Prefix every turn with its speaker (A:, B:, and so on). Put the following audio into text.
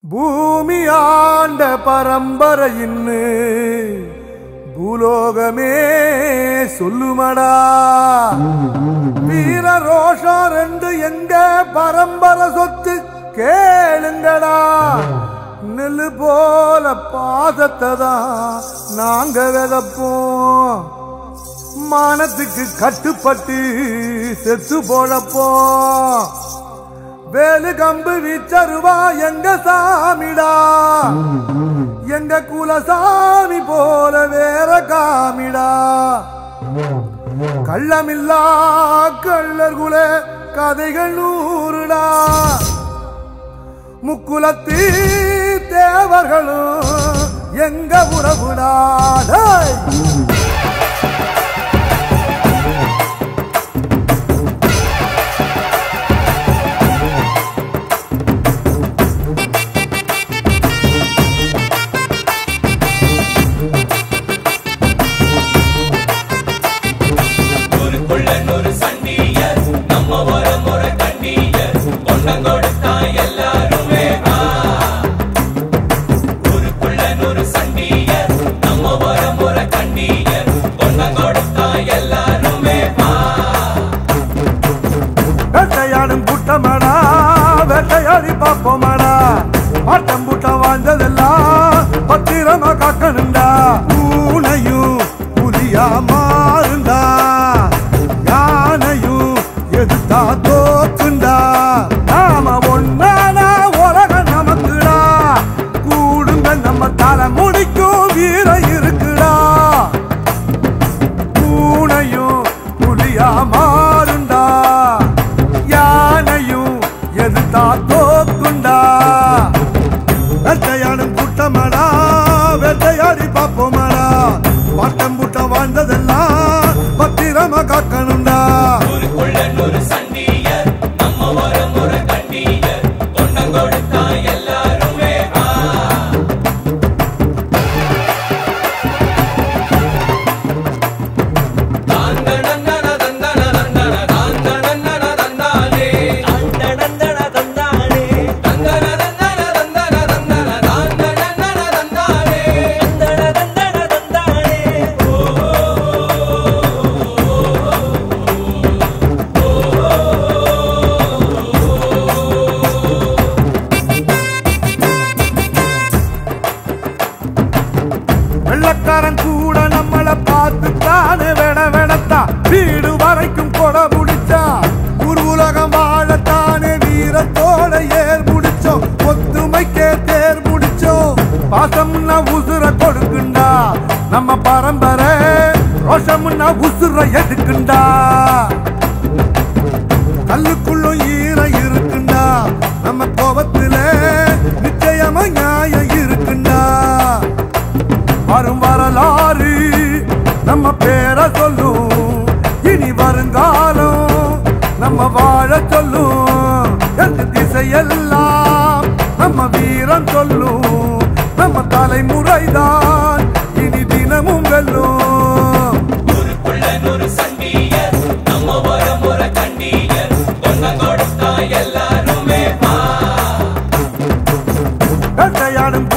A: பூமி ஆண்ட பரம்பரையின்னு பூலோகமே சொல்லுமடா வீர ரோஷம் ரெண்டு எங்க பரம்பரை சொத்து கேளுங்கடா நெல்லு போல பாசத்தை தான் நாங்க விதப்போம் மானத்துக்கு கட்டுப்பட்டு செத்து போழப்போம் வேலு கம்பு வீச்சருவா எங்க சாமிடா எங்க குலசாமி போல வேற காமிடா கள்ளமில்லா கள்ளர் குல கதைகள் நூறுடா முக்குலத்தி தேவர்களும் எங்க உறவுடா டேய்.
B: ஊருக்குள்ள நூறு சண்டியர் நம்ம வர முறை கண்ணியர் பொண்ணம் கொடுத்தா எல்லாருமே ஆ. ஊருக்குள்ள நூறு சண்டியர் நம்ம வர முறை கண்ணியர் பொண்ணம் கொடுத்தா எல்லாருமே ஆ.
A: வேட்டையாடும் கூட்டமாடா வேட்டையாடி பார்ப்போமாடா ஆட்டம் கூட்டம் வாழ்ந்ததெல்லாம் பத்திரமா காக்கணுண்டா பூனையும் புலியா மாறுண்டா யானையும் எதிர்த்தா தோக்குண்டா நாம ஒன்னானா உலகம் நமக்குடா கூடுங்க நம்ம தலை முடிக்கும் வீர இருக்குடா பூனையும் புலியா மாறுண்டா யானையும் எதிர்த்தா தோக்குண்டா வேட்டையாடும் கூட்டமாடா வேட்டையாடி பார்ப்போமாடா பாட்டம் கூட்டம் வாழ்ந்ததெல்லாம் பத்திரமா காக்கணும்டா
B: ஊருக்குள்ள நூறு சண்டியர் நம்ம வர முறை கண்ணியர் பொண்ணம் கொடுத்தா எல்லாருமே ஆ. தாந்தனந்தன தந்தன தந்தன தாந்தனந்தன தந்தானே. தந்தன தந்தன தந்தன தந்தன தாந்தனந்தன தந்தானே.
A: வெள்ளக்காரன் கூட நம்மள பார்த்து தானே வெட வெடத்தா வீடு வரைக்கும் கொட முடிச்சா ஊர் உலகம் வாழத்தானே வீரத்தோட ஏர் முடிச்சோம் ஒத்துமைக்கே தேர் முடிச்சோம் பாசம்னா உசுர கொடுக்குண்டா நம்ம பரம்பரை ரோஷம்னா உசுர எதுக்குண்டா கல்லுக்குள்ளும் ஈரம் இருக்குண்டா நம்ம கோபத்துல நிச்சயமா நியாயம் இருக்குண்டா வரும் வரலாறு நம்ம பேரை சொல்லும் இனி வருங்காலம் நம்ம வாழ சொல்லும் எந்த திசையெல்லாம் நம்ம வீரம் சொல்லும் நம்ம தலைமுறைதான் இனி தினமும் வெல்லும்
B: ஊருக்குள்ள நூறு சண்டியர் நம்ம வர முறை கண்ணியர் பொண்ணம் கொடுத்தா எல்லாருமே ஆ.
A: வேட்டையாடும்